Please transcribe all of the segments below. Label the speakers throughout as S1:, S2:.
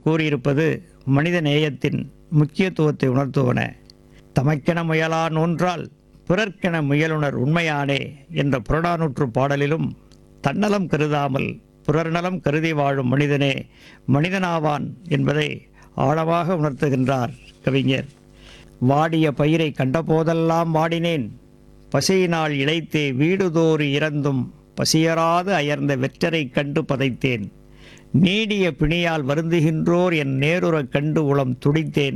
S1: கூறியிருப்பது மனித நேயத்தின் முக்கியத்துவத்தை உணர்த்துவன தமக்கென முயலா நோன்றால் பிறர்க்கென முயலுணர் உண்மையானே என்ற புறநானூற்று பாடலிலும் தன்னலம் கருதாமல் பிறர் நலம் கருதி வாழும் மனிதனே மனிதனாவான் என்பதை ஆழமாக உணர்த்துகின்றார் கவிஞர் வாடிய பயிரை கண்டபோதெல்லாம் வாடினேன் பசியினால் இழைத்தே வீடுதோறு இறந்தும் பசியராது அயர்ந்த வெற்றரைக் கண்டு பதைத்தேன் நீடிய பிணியால் வருந்துகின்றோர் என் நேருறக் கண்டு உளம் துடித்தேன்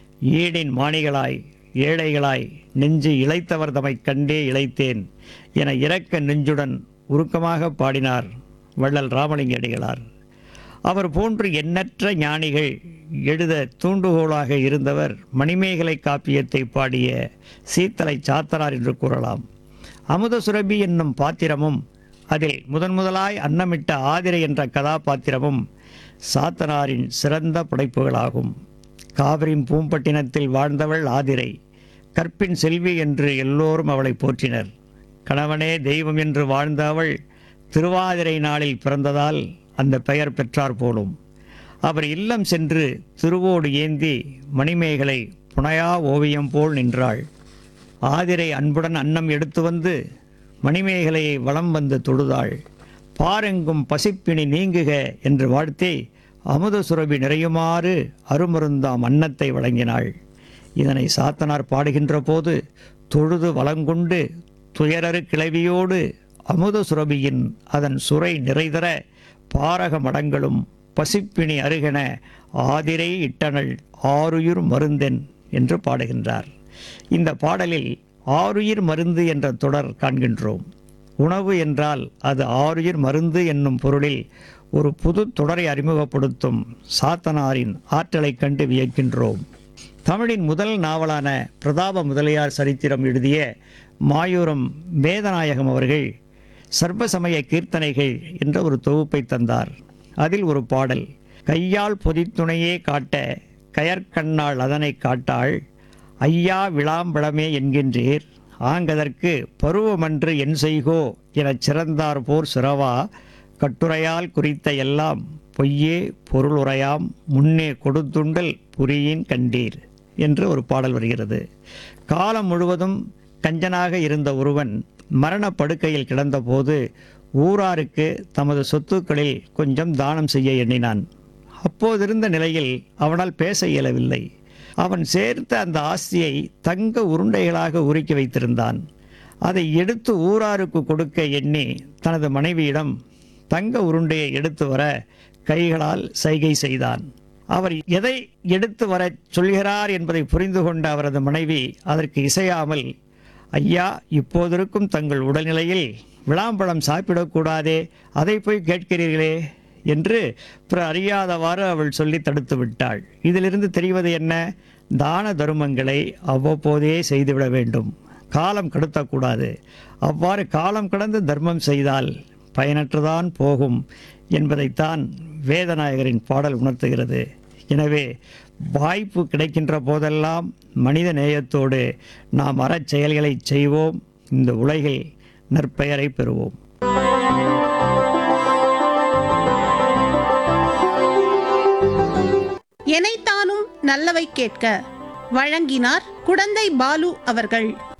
S1: ஈடின் மாணிகளாய் ஏழைகளாய் நெஞ்சு இளைத்தவர் தமைக் கண்டே இளைத்தேன் என இரக்க நெஞ்சுடன் உருக்கமாக பாடினார் வள்ளல் ராமலிங்க அடிகளார் அவர் போன்று எண்ணற்ற ஞானிகள் எழுத தூண்டுகோலாக இருந்தவர் மணிமேகலை காப்பியத்தை பாடிய சீத்தலை சாத்தனார் என்று கூறலாம் அமுத சுரபி என்னும் பாத்திரமும் அதில் முதன் முதலாய் அன்னமிட்ட ஆதிரை என்ற கதாபாத்திரமும் சாத்தனாரின் சிறந்த படைப்புகளாகும் காவிரியின் பூம்பட்டினத்தில் வாழ்ந்தவள் ஆதிரை கற்பின் செல்வி என்று எல்லோரும் அவளை போற்றினர் கணவனே தெய்வம் என்று வாழ்ந்த அவள் திருவாதிரை நாளில் பிறந்ததால் அந்த பெயர் பெற்றார் போலும் அவர் இல்லம் சென்று திருவோடு ஏந்தி மணிமேகலை புனையா ஓவியம் போல் நின்றாள் ஆதிரை அன்புடன் அன்னம் எடுத்து வந்து மணிமேகலையை வலம் வந்து தொழுதாள் பாரெங்கும் பசிப்பிணி நீங்குக என்று வாழ்த்தி அமுத சுரபி நிறையுமாறு அருமருந்தாம் அன்னத்தை வழங்கினாள் இதனை சாத்தனார் பாடுகின்ற போது தொழுது வளங்கொண்டு துயரறு கிளவியோடு அமுத சுரபியின் அதன் சுரை நிறைதர பாரக மடங்களும் பசிப்பிணி அருகென ஆதிரை இட்டனள் ஆருயிர் மருந்தென் என்று பாடுகின்றார் இந்த பாடலில் ஆருயிர் மருந்து என்ற தொடர் காண்கின்றோம் உணவு என்றால் அது ஆருயிர் மருந்து என்னும் பொருளில் ஒரு புது தொடரை அறிமுகப்படுத்தும் சாத்தனாரின் ஆற்றலைக் கண்டு வியக்கின்றோம் தமிழின் முதல் நாவலான பிரதாப முதலியார் சரித்திரம் எழுதிய மாயூரம் வேதநாயகம் அவர்கள் சர்வசமய கீர்த்தனைகள் என்ற ஒரு தொகுப்பை தந்தார் அதில் ஒரு பாடல் கையால் பொதித்துணையே காட்ட கயற்கண்ணாள் அதனை காட்டாள் ஐயா விளாம்பழமே என்கின்றீர் ஆங்கதற்கு பருவமன்று என் செய்கோ எனச் சிறந்தார் போர் சிறவா கட்டுரையால் குறித்த எல்லாம் பொய்யே பொருளுரையாம் முன்னே கொடுத்துண்டல் புரியின் கண்டீர் என்று ஒரு பாடல் வருகிறது காலம் முழுவதும் கஞ்சனாக இருந்த ஒருவன் மரண படுக்கையில் கிடந்தபோது ஊராருக்கு தமது சொத்துக்களில் கொஞ்சம் தானம் செய்ய எண்ணினான் அப்போதிருந்த நிலையில் அவனால் பேச இயலவில்லை அவன் சேர்த்த அந்த ஆஸ்தியை தங்க உருண்டைகளாக உருக்கி வைத்திருந்தான் அதை எடுத்து ஊராருக்கு கொடுக்க எண்ணி தனது மனைவியிடம் தங்க உருண்டையை எடுத்து வர கைகளால் சைகை செய்தான் அவர் எதை எடுத்து வரச் சொல்கிறார் என்பதை புரிந்து கொண்ட அவரது மனைவி அதற்கு இசையாமல் ஐயா இப்போதிருக்கும் தங்கள் உடல்நிலையில் விளாம்பழம் சாப்பிடக்கூடாதே அதை போய் கேட்கிறீர்களே என்று பிற அறியாதவாறு அவள் சொல்லி தடுத்து விட்டாள் இதிலிருந்து தெரிவது என்ன தான தருமங்களை அவ்வப்போதே செய்துவிட வேண்டும் காலம் கடத்தக்கூடாது அவ்வாறு காலம் கடந்து தர்மம் செய்தால் பயனற்றுதான் போகும் என்பதைத்தான் வேதநாயகரின் பாடல் உணர்த்துகிறது எனவே வாய்ப்பு கிடைக்கின்ற போதெல்லாம் மனித நேயத்தோடு நாம் அறச் செயல்களை செய்வோம் இந்த உலகில் நற்பெயரை பெறுவோம்
S2: எனைத்தானும் நல்லவை கேட்க வழங்கினார் குடந்தை பாலு அவர்கள்